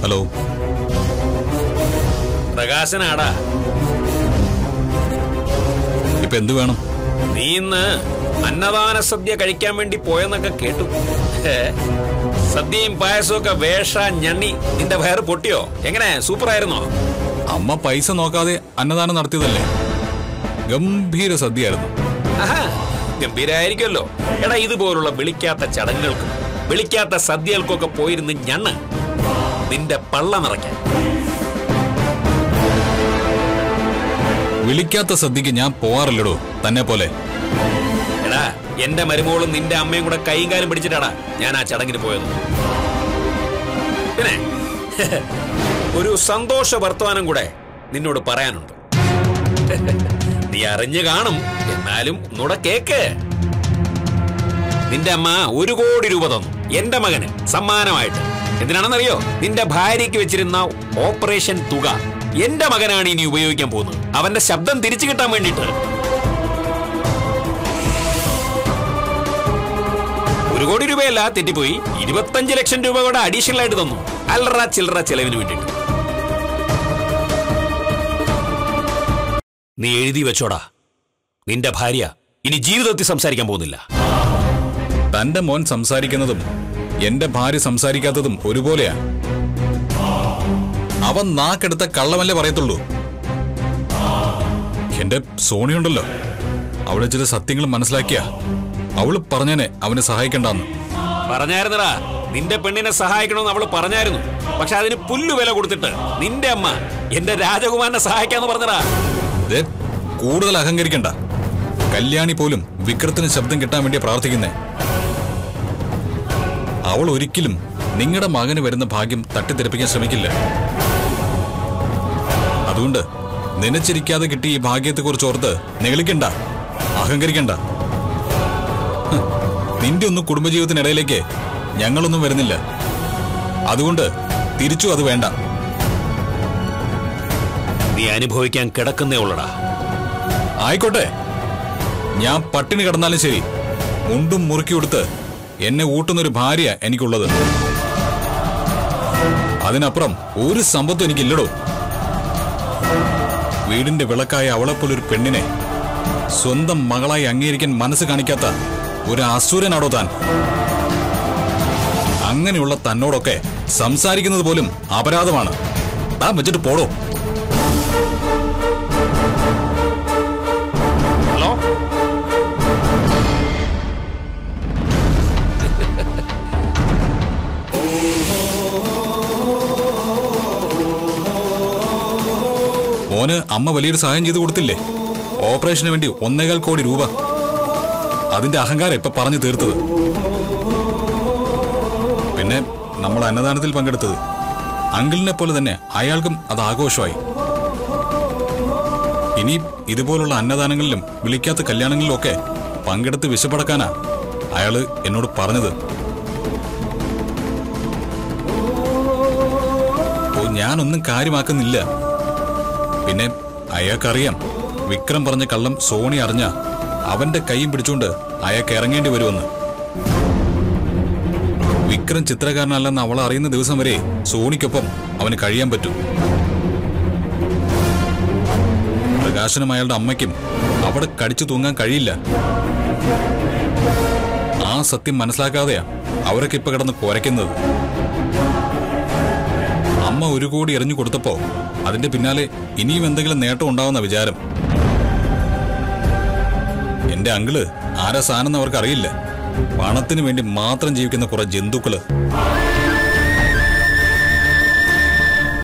hello പ്രകാശനാടാ ഇപ്പൊ എന്ത് വേണം നീ ഇന്ന് അന്നദാന സദ്യ കഴിക്കാൻ വേണ്ടി പോയെന്നൊക്കെ കേട്ടു ഹേ, സദ്യയും പായസവും ഒക്കെ വേഷ ഞണ്ണി നിന്റെ വയറ് പൊട്ടിയോ എങ്ങനെ സൂപ്പർ ആയിരുന്നോ അമ്മ പൈസ നോക്കാതെ അന്നദാനം നടത്തിയതല്ലേ ഗംഭീര സദ്യയായിരുന്നു ആഹാ ഗംഭീരായിരിക്കുമല്ലോ എടാ ഇതുപോലുള്ള വിളിക്കാത്ത ചടങ്ങുകൾക്കും വിളിക്കാത്ത സദ്യകൾക്കൊക്കെ പോയിരുന്ന് ഞണ്ണ് നിന്റെ പള്ള നിറയ്ക്കാൻ വിളിക്കാത്ത സദ്യക്ക് ഞാൻ പോവാറില്ലടോ തന്നെ പോലെ എടാ എന്റെ മരുമോളും നിന്റെ അമ്മയും കൂടെ കൈയും കാലും പിടിച്ചിട്ടാടാ ഞാൻ ആ ചടങ്ങിന് പോയത് പിന്നെ ഒരു സന്തോഷ വർത്തമാനം കൂടെ നിന്നോട് പറയാനുണ്ട് നീ അറിഞ്ഞു കാണും എന്നാലും ഒന്നുകൂടെ കേക്ക് നിന്റെ അമ്മ ഒരു കോടി രൂപ തന്നു എന്റെ മകന് സമ്മാനമായിട്ട് എന്തിനാണെന്നറിയോ നിന്റെ ഭാര്യയ്ക്ക് വെച്ചിരുന്ന ഓപ്പറേഷൻ തുക എന്റെ മകനാണ് ഇനി ഉപയോഗിക്കാൻ പോകുന്നത് അവന്റെ ശബ്ദം തിരിച്ചു കിട്ടാൻ വേണ്ടിയിട്ട് ഒരു കോടി രൂപയല്ല തെറ്റിപ്പോയി ഇരുപത്തഞ്ച് ലക്ഷം രൂപ കൂടെ അഡീഷണൽ ആയിട്ട് തന്നു അല്ലറ ചില്ലറ ചെലവിന് വേണ്ടിയിട്ട് നീ എഴുതി വെച്ചോടാ നിന്റെ ഭാര്യ ഇനി ജീവിതത്തിൽ സംസാരിക്കാൻ പോകുന്നില്ല തന്റെ മോൻ സംസാരിക്കുന്നതും എന്റെ ഭാര്യ സംസാരിക്കാത്തതും ഒരുപോലെയാ അവൻ നാക്കെടുത്ത കള്ളമല്ലേ പറയത്തുള്ളൂ എന്റെ സോണിയുണ്ടല്ലോ അവിടെ ചില സത്യങ്ങൾ മനസ്സിലാക്കിയ അവള് പറഞ്ഞേനെ അവനെ സഹായിക്കണ്ടെന്ന് പറഞ്ഞായിരുന്നടാ നിന്റെ പെണ്ണിനെ സഹായിക്കണമെന്ന് അവള് പറഞ്ഞായിരുന്നു പക്ഷെ അതിന് പുല്ലു വില കൊടുത്തിട്ട് നിന്റെ അമ്മ എന്റെ രാജകുമാരനെ സഹായിക്കാന്ന് പറഞ്ഞടാ ദേ, കൂടുതൽ അഹങ്കരിക്കണ്ട കല്യാണി പോലും വിക്രത്തിന് ശബ്ദം കിട്ടാൻ വേണ്ടി പ്രാർത്ഥിക്കുന്നേ അവൾ ഒരിക്കലും നിങ്ങളുടെ മകന് വരുന്ന ഭാഗ്യം തട്ടിത്തെറിപ്പിക്കാൻ ശ്രമിക്കില്ല അതുകൊണ്ട് നനച്ചിരിക്കാതെ കിട്ടിയ ഈ ഭാഗ്യത്തെക്കുറിച്ച് ഓർത്ത് നിഗളിക്കണ്ട അഹങ്കരിക്കണ്ട ഹ്, നിന്റെ ഒന്നും കുടുംബജീവിതത്തിനിടയിലേക്ക് ഞങ്ങളൊന്നും വരുന്നില്ല അതുകൊണ്ട് തിരിച്ചു അത് വേണ്ട നീ അനുഭവിക്കാൻ കിടക്കുന്നേ ഉള്ളടാ ആയിക്കോട്ടെ ഞാൻ പട്ടിണി കിടന്നാലും ശരി മുണ്ടും മുറുക്കി കൊടുത്ത് എന്നെ ഊട്ടുന്നൊരു ഭാര്യ എനിക്കുള്ളത് അതിനപ്പുറം ഒരു സമ്പത്തും എനിക്കില്ലടോ വീടിന്റെ വിളക്കായ അവളെപ്പോലൊരു പെണ്ണിനെ സ്വന്തം മകളായി അംഗീകരിക്കാൻ മനസ്സ് കാണിക്കാത്ത ഒരു അസുരനാടോ താൻ അങ്ങനെയുള്ള തന്നോടൊക്കെ സംസാരിക്കുന്നത് പോലും അപരാധമാണ് താൻ വെച്ചിട്ട് പോടോ ഹലോ മോന് അമ്മ വലിയൊരു സഹായം ചെയ്തു കൊടുത്തില്ലേ ഓപ്പറേഷന് വേണ്ടി ഒന്നേകാൽ കോടി രൂപ അതിന്റെ അഹങ്കാരം ഇപ്പൊ പറഞ്ഞു തീർത്തത് പിന്നെ നമ്മൾ അന്നദാനത്തിൽ പങ്കെടുത്തത് അങ്കിളിനെ പോലെ തന്നെ അയാൾക്കും അത് ആഘോഷമായി ഇനി ഇതുപോലുള്ള അന്നദാനങ്ങളിലും വിളിക്കാത്ത കല്യാണങ്ങളിലും ഒക്കെ പങ്കെടുത്ത് വിശപ്പടക്കാനാ അയാള് എന്നോട് പറഞ്ഞത് ഓ ഞാനൊന്നും കാര്യമാക്കുന്നില്ല പിന്നെ അയാൾക്കറിയാം വിക്രം പറഞ്ഞ കള്ളം സോണി അറിഞ്ഞ അവന്റെ കൈയും പിടിച്ചുകൊണ്ട് അയാൾക്ക് ഇറങ്ങേണ്ടി വരുമെന്ന് വിക്രം ചിത്രകാരനല്ലെന്ന് അവൾ അറിയുന്ന ദിവസം വരെ സോണിക്കൊപ്പം അവന് കഴിയാൻ പറ്റൂ പ്രകാശനും അയാളുടെ അമ്മയ്ക്കും അവിടെ കടിച്ചു തൂങ്ങാൻ കഴിയില്ല ആ സത്യം മനസ്സിലാക്കാതെയാ അവരൊക്കെ ഇപ്പൊ കിടന്ന് കുരയ്ക്കുന്നത് അമ്മ ഒരു കോടി എറിഞ്ഞു കൊടുത്തപ്പോ അതിന്റെ പിന്നാലെ ഇനിയും എന്തെങ്കിലും നേട്ടം ഉണ്ടാവുന്ന വിചാരം എന്റെ അങ്കിള് ആരാ സാധനം അവർക്ക് അറിയില്ല പണത്തിന് വേണ്ടി മാത്രം ജീവിക്കുന്ന കുറെ ജന്തുക്കള്